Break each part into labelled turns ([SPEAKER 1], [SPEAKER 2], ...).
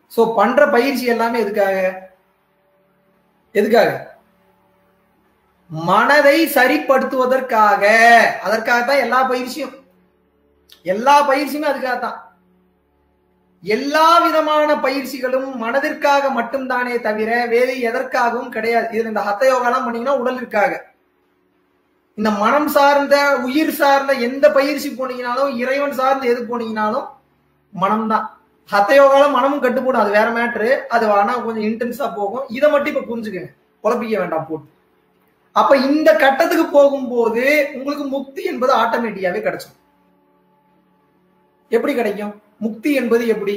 [SPEAKER 1] so பண்ற பயிற்சி எல்லாமே எதுக்காக எதுக்காக மனதை சரிப்படுத்துவதற்காக அதற்காகத்தான் எல்லா பயிற்சியும் எல்லா பயிற்சியுமே அதுக்காகத்தான் எல்லா விதமான பயிற்சிகளும் மனதிற்காக மட்டும்தானே தவிர வேறு எதற்காகவும் கிடையாது இதுல இந்த ஹத்த யோகாலாம் பண்ணீங்கன்னா உடலிற்காக இந்த மனம் சார்ந்த உயிர் சார்ந்த எந்த பயிற்சி போனீங்கனாலும் இறைவன் சார்ந்த எது போனீங்கனாலும் மனம்தான் ஹத்த யோகால மனமும் கட்டுப்படும் அது வேற மேட்ரு அது ஆனா கொஞ்சம் இன்டென்ஸா போகும் இதை மட்டும் இப்ப புரிஞ்சுக்கங்க குழப்பிக்க வேண்டாம் போட்டு அப்ப இந்த கட்டத்துக்கு போகும்போது உங்களுக்கு முக்தி என்பது ஆட்டோமேட்டிக்காவே கிடைச்சிடும் எப்படி கிடைக்கும் முக்தி என்பது எப்படி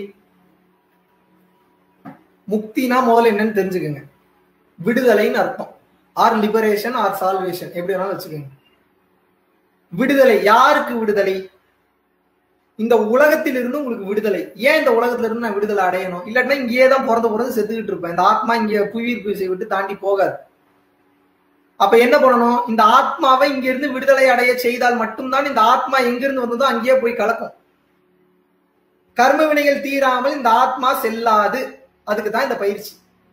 [SPEAKER 1] முக்தினா முதல்ல என்னன்னு தெரிஞ்சுக்கங்க விடுதலைன்னு அர்த்தம் ஆர் லிபரேஷன் ஆர் சால்வேஷன் எப்படி வேணாலும் வச்சுக்கோங்க விடுதலை யாருக்கு விடுதலை இந்த உலகத்தில் இருந்து உங்களுக்கு விடுதலை ஏன் இந்த உலகத்துல இருந்து நான் விடுதலை அடையணும் இல்லாட்டினா இங்கேயே தான் பிறந்த பிறந்து செத்துக்கிட்டு இருப்பேன் இந்த ஆத்மா இங்க புவியீர்ப்பு பூசை விட்டு தாண்டி போகாது அப்ப என்ன பண்ணணும் இந்த ஆத்மாவை இங்க இருந்து விடுதலை அடைய செய்தால் மட்டும்தான் இந்த ஆத்மா எங்கிருந்து வந்ததோ அங்கேயே போய் கலக்கும் கர்ம வினைகள் தீராமல் இந்த ஆத்மா செல்லாது அதுக்கு தான் இந்த பயிற்சி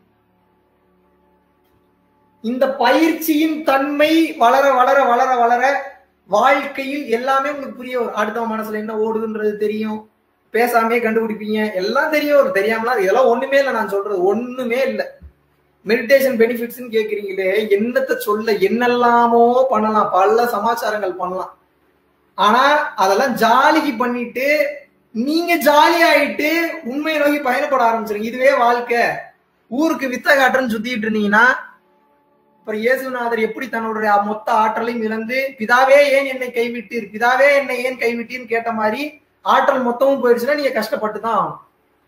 [SPEAKER 1] இந்த பயிற்சியின் தன்மை வளர வளர வளர வளர வாழ்க்கையில் எல்லாமே உங்களுக்கு புரிய வரும் அடுத்த மனசுல என்ன ஓடுதுன்றது தெரியும் பேசாமே கண்டுபிடிப்பீங்க எல்லாம் தெரியும் வரும் தெரியாமலாம் இதெல்லாம் ஒண்ணுமே இல்லை நான் சொல்றது ஒண்ணுமே இல்லை மெடிடேஷன் பெனிஃபிட்ஸ் கேக்குறீங்களே என்னத்தை சொல்ல என்னெல்லாமோ பண்ணலாம் பல சமாச்சாரங்கள் பண்ணலாம் ஆனா அதெல்லாம் ஜாலிக்கு பண்ணிட்டு நீங்க ஜாலி ஆயிட்டு உண்மையை நோக்கி பயணப்பட ஆரம்பிச்சிருங்க இதுவே வாழ்க்கை ஊருக்கு வித்த காட்டுறன்னு சுத்திட்டு இருந்தீங்கன்னா அப்புறம் இயேசுநாதர் எப்படி தன்னுடைய மொத்த ஆற்றலையும் இழந்து பிதாவே ஏன் என்னை கைவிட்டீர் பிதாவே என்னை ஏன் கைவிட்டீர்னு கேட்ட மாதிரி ஆற்றல் மொத்தமும் போயிடுச்சுன்னா நீங்க கஷ்டப்பட்டு தான் ஆகணும்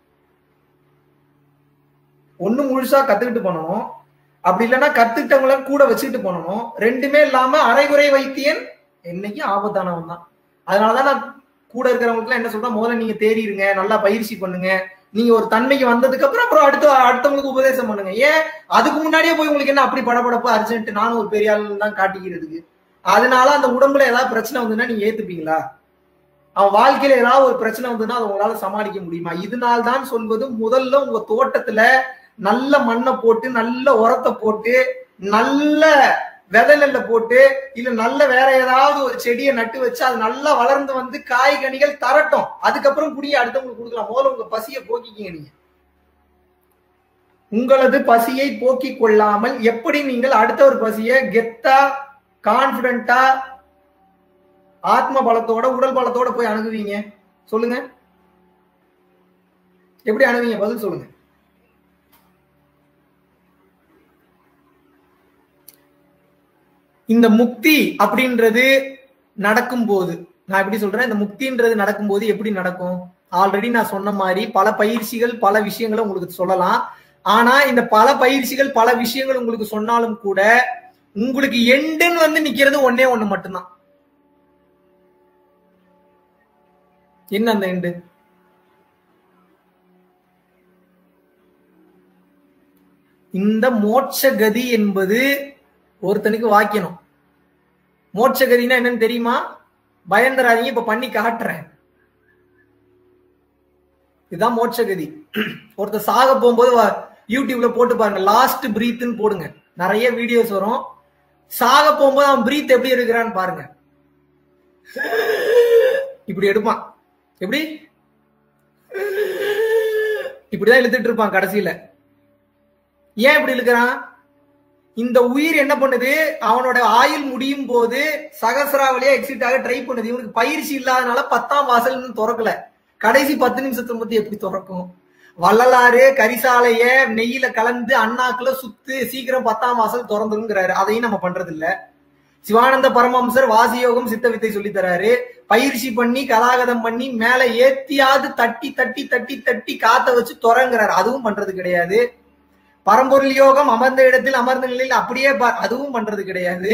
[SPEAKER 1] ஒண்ணு முழுசா கத்துக்கிட்டு பண்ணணும் அப்படி இல்லைன்னா கத்துக்கிட்டவங்கள கூட வச்சுக்கிட்டு பண்ணணும் ரெண்டுமே இல்லாம அரைகுறை வைத்தியன் என்னைக்கு ஆபத்தானவன் தான் அதனாலதான் நான் கூட இருக்கிறவங்களுக்கு என்ன சொல்றேன் முதல்ல நீங்க தேறிடுங்க நல்லா பயிற்சி பண்ணுங்க நீங்க ஒரு தன்மைக்கு வந்ததுக்கு அப்புறம் அப்புறம் அடுத்த அடுத்தவங்களுக்கு உபதேசம் பண்ணுங்க ஏன் அதுக்கு முன்னாடியே போய் உங்களுக்கு என்ன அப்படி படபடப்பு அர்ஜென்ட் நானும் ஒரு பெரிய ஆள் தான் காட்டிக்கிறதுக்கு அதனால அந்த உடம்புல ஏதாவது பிரச்சனை வந்ததுன்னா நீங்க ஏத்துப்பீங்களா அவன் வாழ்க்கையில ஏதாவது ஒரு பிரச்சனை வந்ததுன்னா அதை உங்களால சமாளிக்க முடியுமா இதனால் தான் சொல்வது முதல்ல உங்க தோட்டத்துல நல்ல மண்ணை போட்டு நல்ல உரத்தை போட்டு நல்ல விதை நெல்லை போட்டு இல்ல நல்ல வேற ஏதாவது ஒரு செடியை நட்டு வச்சு அது நல்லா வளர்ந்து வந்து காய்கனிகள் தரட்டும் அதுக்கப்புறம் குடிய அடுத்தவங்களுக்கு கொடுக்கலாம் முதல்ல உங்க பசியை போக்கிக்கிங்க நீங்க உங்களது பசியை போக்கிக் கொள்ளாமல் எப்படி நீங்கள் அடுத்த ஒரு பசியை கெத்தா கான்பிடண்டா ஆத்ம பலத்தோட உடல் பலத்தோட போய் அணுகுவீங்க சொல்லுங்க எப்படி அணுவீங்க பதில் சொல்லுங்க இந்த முக்தி அப்படின்றது நடக்கும்போது நான் எப்படி சொல்றேன் இந்த முக்தின்றது நடக்கும்போது எப்படி நடக்கும் ஆல்ரெடி நான் சொன்ன மாதிரி பல பயிற்சிகள் பல விஷயங்களை உங்களுக்கு சொல்லலாம் ஆனா இந்த பல பயிற்சிகள் பல விஷயங்கள் உங்களுக்கு சொன்னாலும் கூட உங்களுக்கு எண்டுன்னு வந்து நிக்கிறது ஒன்னே ஒண்ணு மட்டும்தான் என்ன அந்த எண்டு இந்த மோட்ச கதி என்பது ஒருத்தனுக்கு வாக்கியணும் மோட்ச கதினா என்னன்னு தெரியுமா பயந்துராதீங்க இப்ப பண்ணி காட்டுறேன் இதுதான் மோட்ச கதி ஒருத்தர் சாக போகும்போது யூடியூப்ல போட்டு பாருங்க லாஸ்ட் பிரீத்னு போடுங்க நிறைய வீடியோஸ் வரும் சாக போகும்போது அவன் பிரீத் எப்படி இருக்கிறான்னு பாருங்க இப்படி எடுப்பான் எப்படி இப்படிதான் இழுத்துட்டு இருப்பான் கடைசியில ஏன் இப்படி இழுக்கிறான் இந்த உயிர் என்ன பண்ணுது அவனோட ஆயுள் முடியும் போது சகசராவளியா எக்ஸிட் ஆக ட்ரை பண்ணுது இவனுக்கு பயிற்சி இல்லாதனால பத்தாம் வாசல் திறக்கல கடைசி பத்து நிமிஷத்தை பத்தி எப்படி திறக்கும் வள்ளலாறு கரிசாலைய நெய்யில கலந்து அண்ணாக்குல சுத்து சீக்கிரம் பத்தாம் வாசல் திறந்துங்கிறாரு அதையும் நம்ம பண்றது இல்ல சிவானந்த பரமஹம்சர் வாசியோகம் சித்த வித்தை சொல்லி தராரு பயிற்சி பண்ணி கலாகதம் பண்ணி மேல ஏத்தியாவது தட்டி தட்டி தட்டி தட்டி காத்த வச்சு துறங்குறாரு அதுவும் பண்றது கிடையாது பரம்பொருள் யோகம் அமர்ந்த இடத்தில் அமர்ந்த நிலையில் அப்படியே அதுவும் பண்றது கிடையாது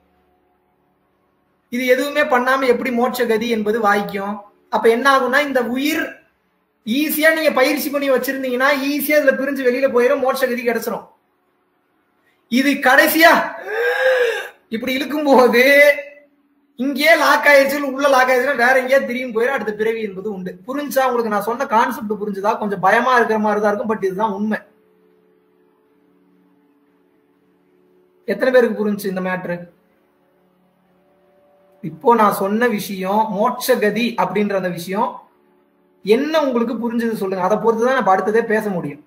[SPEAKER 1] இது எதுவுமே பண்ணாம எப்படி மோட்ச கதி என்பது வாய்க்கும் அப்ப என்ன ஆகும்னா இந்த உயிர் ஈஸியா நீங்க பயிற்சி பண்ணி வச்சிருந்தீங்கன்னா ஈஸியா இதுல பிரிஞ்சு வெளியில போயிடும் மோட்ச கதி கிடைச்சிரும் இது கடைசியா இப்படி இழுக்கும் போது இங்கேயே லாக் ஆயிடுச்சு இல்ல உள்ள லாக் ஆயிடுச்சுன்னா வேற எங்கேயா திரும்பி போயிடும் அடுத்த பிறவி என்பது உண்டு புரிஞ்சா உங்களுக்கு நான் சொன்ன கான்செப்ட் புரிஞ்சுதா கொஞ்சம் பயமா இருக்கிற மாதிரி தான் இருக்கும் பட் இதுதான் உண்மை எத்தனை பேருக்கு புரிஞ்சு இந்த மேட்ரு இப்போ நான் சொன்ன விஷயம் மோட்சகதி அப்படின்ற அந்த விஷயம் என்ன உங்களுக்கு புரிஞ்சது சொல்லுங்க அதை பொறுத்து தான் நம்ம அடுத்ததே பேச முடியும்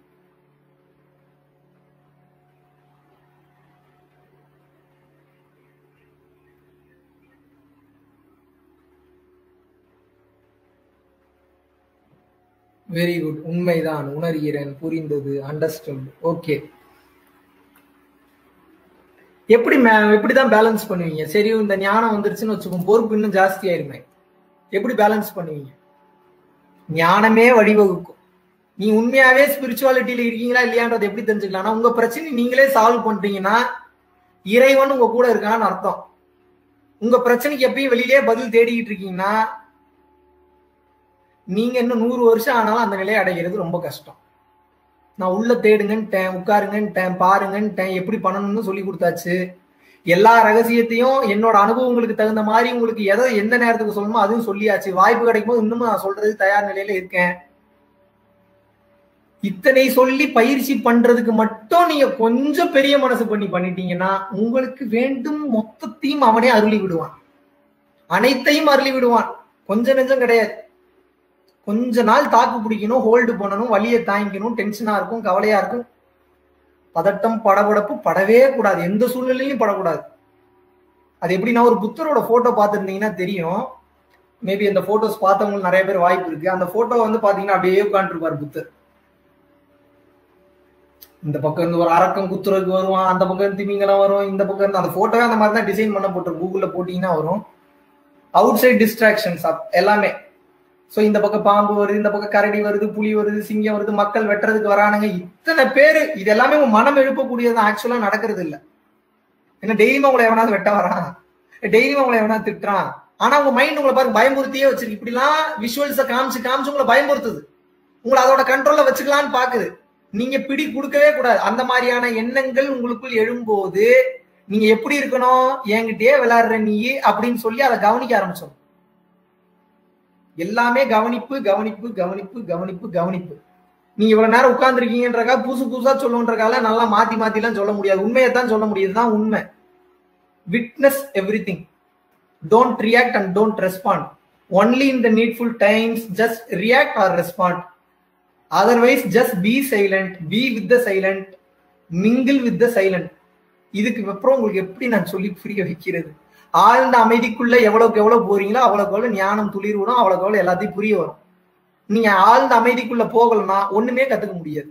[SPEAKER 1] வெரி குட் உண்மைதான் உணர்கிறேன் புரிந்தது அண்டர்ஸ்டுண்ட் ஓகே எப்படி மே- எப்படிதான் பேலன்ஸ் பண்ணுவீங்க சரி இந்த ஞானம் வந்துருச்சுன்னு வச்சுக்கோங்க பொறுப்பு இன்னும் ஜாஸ்தி ஆயிருமே எப்படி பேலன்ஸ் பண்ணுவீங்க ஞானமே வழிவகுக்கும் நீ உண்மையாவே ஸ்பிரிச்சுவாலிட்டியில இருக்கீங்களா இல்லையான்றது எப்படி தெரிஞ்சுக்கலாம் உங்க பிரச்சனை நீங்களே சால்வ் பண்றீங்கன்னா இறைவன் உங்க கூட இருக்கான்னு அர்த்தம் உங்க பிரச்சனைக்கு எப்பயும் வெளியிலே பதில் தேடிக்கிட்டு இருக்கீங்கன்னா நீங்க இன்னும் நூறு வருஷம் ஆனாலும் அந்த நிலையை அடைகிறது ரொம்ப கஷ்டம் நான் உள்ள தேடுங்கன்ட்டேன் உட்காருங்கன்ட்டேன் பாருங்கன்ட்டேன் எப்படி பண்ணணும்னு சொல்லி கொடுத்தாச்சு எல்லா ரகசியத்தையும் என்னோட அனுபவங்களுக்கு தகுந்த மாதிரி உங்களுக்கு எதை எந்த நேரத்துக்கு சொல்லணுமோ அதுவும் சொல்லியாச்சு வாய்ப்பு கிடைக்கும் போது இன்னமும் நான் சொல்றது தயார் நிலையில இருக்கேன் இத்தனை சொல்லி பயிற்சி பண்றதுக்கு மட்டும் நீங்க கொஞ்சம் பெரிய மனசு பண்ணி பண்ணிட்டீங்கன்னா உங்களுக்கு வேண்டும் மொத்தத்தையும் அவனே அருளி விடுவான் அனைத்தையும் அருளி விடுவான் கொஞ்ச நெஞ்சம் கிடையாது கொஞ்ச நாள் தாக்கு பிடிக்கணும் ஹோல்டு பண்ணணும் வலியை தாங்கிக்கணும் டென்ஷனா இருக்கும் கவலையா இருக்கும் பதட்டம் படபடப்பு படவே கூடாது எந்த சூழ்நிலையும் படக்கூடாது அது எப்படின்னா ஒரு புத்தரோட போட்டோ பார்த்துருந்தீங்கன்னா தெரியும் மேபி அந்த போட்டோஸ் பார்த்தவங்களுக்கு நிறைய பேர் வாய்ப்பு இருக்கு அந்த போட்டோ வந்து பாத்தீங்கன்னா அப்படியே உட்காந்துருப்பார் புத்தர் இந்த பக்கம் இருந்து ஒரு அரக்கம் குத்துறதுக்கு வருவான் அந்த பக்கம் இருந்து திமிங்கலம் வரும் இந்த பக்கம் இருந்து அந்த போட்டோவே அந்த மாதிரி தான் டிசைன் பண்ண போட்டு கூகுள்ல போட்டீங்கன்னா வரும் அவுட் சைட் டிஸ்ட்ராக்ஷன்ஸ் எல்லாமே சோ இந்த பக்கம் பாம்பு வருது இந்த பக்கம் கரடி வருது புலி வருது சிங்கம் வருது மக்கள் வெட்டுறதுக்கு வரானுங்க இத்தனை பேரு இது எல்லாமே உங்க மனம் எழுப்பக்கூடியது ஆக்சுவலா நடக்கிறது இல்ல ஏன்னா டெய்லியும் உங்களை எவனாவது வெட்ட வரான் டெய்லியும் உங்களை எவனாவது திட்டுறான் ஆனா உங்க மைண்ட் உங்களை பாருங்க பயமுறுத்தியே வச்சிருக்கு இப்படிலாம் விஷுவல்ஸ காமிச்சு காமிச்சு உங்களை பயமுறுத்துது உங்களை அதோட கண்ட்ரோல்ல வச்சுக்கலாம்னு பாக்குது நீங்க பிடி கொடுக்கவே கூடாது அந்த மாதிரியான எண்ணங்கள் உங்களுக்குள் எழும்போது நீங்க எப்படி இருக்கணும் என்கிட்டயே விளையாடுற நீ அப்படின்னு சொல்லி அதை கவனிக்க ஆரம்பிச்சோம் எல்லாமே கவனிப்பு கவனிப்பு கவனிப்பு கவனிப்பு கவனிப்பு நீங்க இவ்வளவு நேரம் உட்கார்ந்துருக்கீங்கன்றக்கா புதுசு புதுசா சொல்லுன்றக்கால நல்லா மாத்தி மாத்தி எல்லாம் சொல்ல முடியாது உண்மையை தான் சொல்ல முடியுது தான் உண்மை witness everything don't react and don't respond only in the needful times just react or respond otherwise just be silent be with the silent mingle with the silent இதுக்கு அப்புறம் உங்களுக்கு எப்படி நான் சொல்லி புரிய வைக்கிறது ஆழ்ந்த அமைதிக்குள்ள எவ்வளவுக்கு எவ்வளவு போறீங்களோ அவ்வளவுக்கு எவ்வளவு ஞானம் துளிர் விடும் அவ்வளவுக்கு எவ்வளவு எல்லாத்தையும் புரிய வரும் நீங்க ஆழ்ந்த அமைதிக்குள்ள போகலன்னா ஒண்ணுமே கத்துக்க முடியாது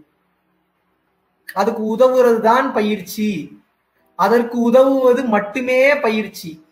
[SPEAKER 1] அதுக்கு உதவுறது தான் பயிற்சி அதற்கு உதவுவது மட்டுமே பயிற்சி